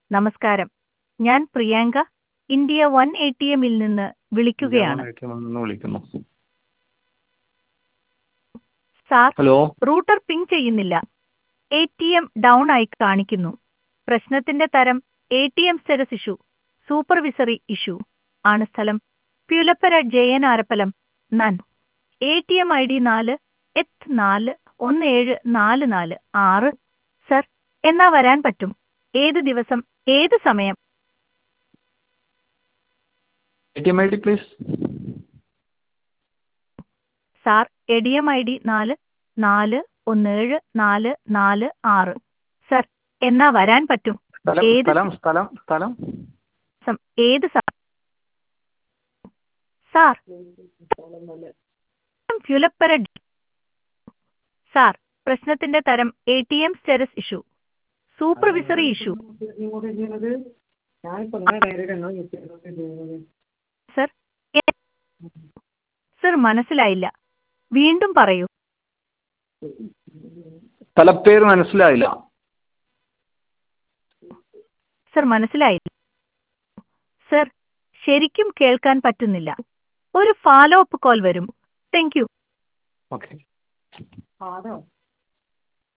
നമസ്കാരം ഞാൻ Priyanka India one A T എമ്മിൽ നിന്ന് വിളിക്കുകയാണ് നിന്ന് വിളിക്കുന്നു സാർ ഹലോ റൂട്ടർ പിങ് ചെയ്യുന്നില്ല എ ടി എം ഡൗൺ ആയി കാണിക്കുന്നു പ്രശ്നത്തിന്റെ തരം A T M status issue supervisory issue ആണ് സ്ഥലം പ്യുലപ്പര ജയൻ ആരപ്പലം നൻ A T M I D നാല് എത്ത് നാല് ഒന്ന് ഏഴ് നാല് നാല് ആറ് സർ എന്നാ വരാൻ പറ്റും ഏത് ദിവസം ഏത് സമയം A T M I D please sir A D M I D നാല് നാല് ഒന്ന് ഏഴ് നാല് നാല് ആറ് സർ എന്നാ വരാൻ പറ്റും സ്ഥലം ഏത് സ്ഥലം സ്ഥലം സ്ഥലം സം- ഏത് സ- സാർ ഫ്യുലപ്പര ഡി- സാർ പ്രശ്നത്തിന്റെ തരം A T M status issue supervisory issue sir A- sir മനസ്സിലായില്ല വീണ്ടും പറയൂ സ്ഥലപ്പേര് മനസ്സിലായില്ല സർ മനസ്സിലായില്ല സർ ശരിക്കും കേൾക്കാൻ പറ്റുന്നില്ല ഒരു ഫോളോ അപ്പ് കോൾ വരും താങ്ക് യു ഓക്കെ